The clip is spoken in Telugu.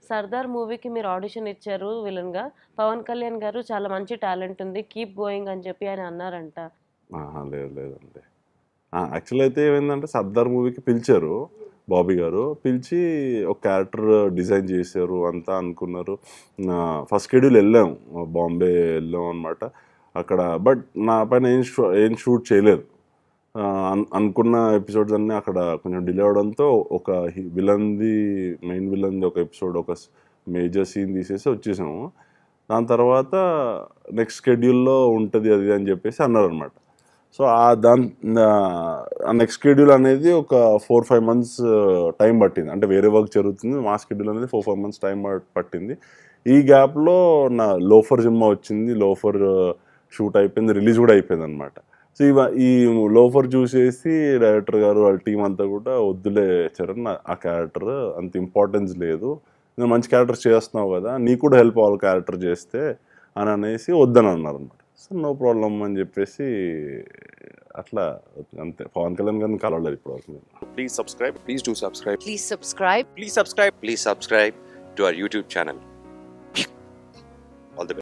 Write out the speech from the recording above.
సర్దార్ మూవీకి మీరు ఆడిషన్ ఇచ్చారు విలన్ గా పవన్ కళ్యాణ్ గారు చాలా మంచి టాలెంట్ ఉంది కీప్ గోయింగ్ అని చెప్పి ఆయన అన్నారంట ఆహా, లేదు లేదండి యాక్చువల్ అయితే ఏమైందంటే సర్దార్ మూవీకి పిలిచారు బాబీ గారు పిలిచి ఒక క్యారెక్టర్ డిజైన్ చేశారు అంతా అనుకున్నారు ఫస్ట్ షెడ్యూల్ వెళ్ళాం బాంబే వెళ్ళాం అనమాట అక్కడ బట్ నా పైన ఏం షూ ఏం షూట్ చేయలేదు ఆ, అన్- అనుకున్న ఎపిసోడ్స్ అన్నీ అక్కడ కొంచెం డిలే అవడంతో ఒక విలన్ది మెయిన్ విలన్ది ఒక ఎపిసోడ్ ఒక మేజర్ సీన్ తీసేసి వచ్చేసాము దాని తర్వాత నెక్స్ట్ షెడ్యూల్లో ఉంటుంది అది అని చెప్పేసి అన్నారు అనమాట సో ఆ దాని ఆ నెక్స్ట్ షెడ్యూల్ అనేది ఒక ఫోర్ ఫైవ్ మంత్స్ టైం పట్టింది అంటే వేరే వర్క్ జరుగుతుంది మా షెడ్యూల్ అనేది ఫోర్ ఫైవ్ మంత్స్ టైం పట్టింది ఈ గ్యాప్లో నా లోఫర్ సినిమా వచ్చింది లోఫర్ షూట్ అయిపోయింది రిలీజ్ కూడా అయిపోయింది అనమాట సో ఇవ ఈ లోఫర్ చూసేసి డైరెక్టర్ గారు వాళ్ళ టీం అంతా కూడా వద్దులే చరణ్ ఆ- ఆ క్యారెక్టర్ అంత ఇంపార్టెన్స్ లేదు నువ్వు మంచి క్యారెక్టర్ చేస్తున్నావు కదా నీకు కూడా హెల్ప్ అవ్వాలి క్యారెక్టర్ చేస్తే అని అనేసి వద్దని అన్నారు అనమాట సో నో ప్రాబ్లం అని చెప్పేసి అట్లా అంతే పవన్ కళ్యాణ్ గారిని కలవలేదు ఇప్పుడు వరకు నేను. Please subscribe. Please do subscribe. Please subscribe. Please subscribe. Please subscribe to our YouTube channel.